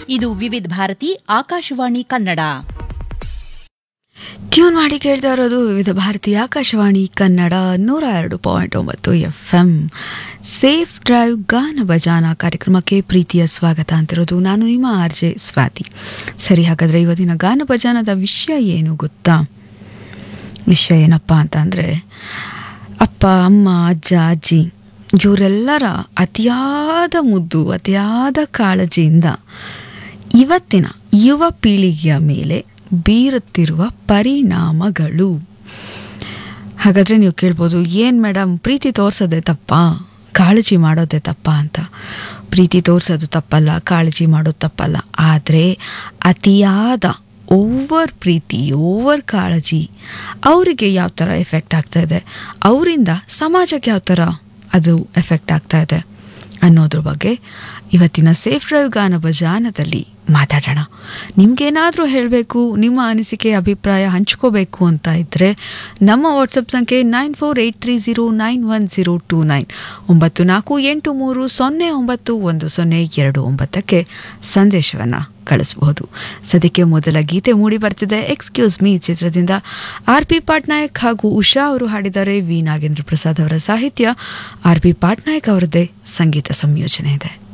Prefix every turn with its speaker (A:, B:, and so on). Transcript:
A: ಇದು ವಿವಿಧ ಭಾರತಿ ಆಕಾಶವಾಣಿ ಕನ್ನಡ
B: ಟ್ಯೂನ್ ಮಾಡಿ ಕೇಳ್ತಾ ಇರೋದು ವಿವಿಧ ಭಾರತಿ ಆಕಾಶವಾಣಿ ಕನ್ನಡ ನೂರ ಎರಡು ಪಾಯಿಂಟ್ ಒಂಬತ್ತು ಎಫ್ ಎಂ ಸೇಫ್ ಡ್ರೈವ್ ಗಾನ ಭಜಾನ ಕಾರ್ಯಕ್ರಮಕ್ಕೆ ಪ್ರೀತಿಯ ಸ್ವಾಗತ ಅಂತಿರೋದು ನಾನು ನಿಮ್ಮ ಆರ್ ಜೆ ಸ್ವಾತಿ ಸರಿ ಹಾಗಾದರೆ ಇವತ್ತಿನ ಗಾನ ಭಜಾನದ ವಿಷಯ ಏನು ಗೊತ್ತಾ ವಿಷಯ ಏನಪ್ಪ ಅಂತ ಅಂದರೆ ಅಪ್ಪ ಅಮ್ಮ ಅಜ್ಜ ಅಜ್ಜಿ ಇವರೆಲ್ಲರ ಅತಿಯಾದ ಮುದ್ದು ಅತಿಯಾದ ಕಾಳಜಿಯಿಂದ ಇವತ್ತಿನ ಯುವ ಪೀಳಿಗೆಯ ಮೇಲೆ ಬೀರುತ್ತಿರುವ ಪರಿಣಾಮಗಳು ಹಾಗಾದರೆ ನೀವು ಕೇಳ್ಬೋದು ಏನು ಮೇಡಮ್ ಪ್ರೀತಿ ತೋರಿಸೋದೇ ತಪ್ಪಾ ಕಾಳಜಿ ಮಾಡೋದೇ ತಪ್ಪ ಅಂತ ಪ್ರೀತಿ ತೋರಿಸೋದು ತಪ್ಪಲ್ಲ ಕಾಳಜಿ ಮಾಡೋದು ತಪ್ಪಲ್ಲ ಆದರೆ ಅತಿಯಾದ ಓವರ್ ಪ್ರೀತಿ ಓವರ್ ಕಾಳಜಿ ಅವರಿಗೆ ಯಾವ ಥರ ಎಫೆಕ್ಟ್ ಆಗ್ತಾ ಇದೆ ಅವರಿಂದ ಸಮಾಜಕ್ಕೆ ಯಾವ ಥರ ಅದು ಎಫೆಕ್ಟ್ ಆಗ್ತಾ ಇದೆ ಅನ್ನೋದ್ರ ಬಗ್ಗೆ ಇವತ್ತಿನ ಸೇಫ್ ಡ್ರೈವ್ ಗಾನ ಭಜಾನದಲ್ಲಿ ಮಾತಾಡೋಣ ನಿಮ್ಗೇನಾದರೂ ಹೇಳಬೇಕು ನಿಮ್ಮ ಅನಿಸಿಕೆ ಅಭಿಪ್ರಾಯ ಹಂಚ್ಕೋಬೇಕು ಅಂತ ಇದ್ದರೆ ನಮ್ಮ ವಾಟ್ಸಪ್ ಸಂಖ್ಯೆ nine four eight three zero nine one zero two nine ಒಂಬತ್ತು ನಾಲ್ಕು ಎಂಟು ಮೂರು ಸೊನ್ನೆ ಒಂಬತ್ತು ಒಂದು ಸೊನ್ನೆ ಎರಡು ಒಂಬತ್ತಕ್ಕೆ ಸಂದೇಶವನ್ನು ಕಳಿಸಬಹುದು ಸದ್ಯಕ್ಕೆ ಮೊದಲ ಗೀತೆ ಮೂಡಿ ಬರ್ತಿದೆ ಎಕ್ಸ್ಕ್ಯೂಸ್ ಮೀ ಚಿತ್ರದಿಂದ ಆರ್ ಪಿ ಪಾಟ್ನಾಯಕ್ ಹಾಗೂ ಉಷಾ ಅವರು ಹಾಡಿದ್ದಾರೆ ವಿ ನಾಗೇಂದ್ರ ಪ್ರಸಾದ್ ಅವರ ಸಾಹಿತ್ಯ ಆರ್ ಪಿ ಪಾಟ್ನಾಯಕ್ ಅವರದ್ದೇ ಸಂಗೀತ ಸಂಯೋಜನೆ ಇದೆ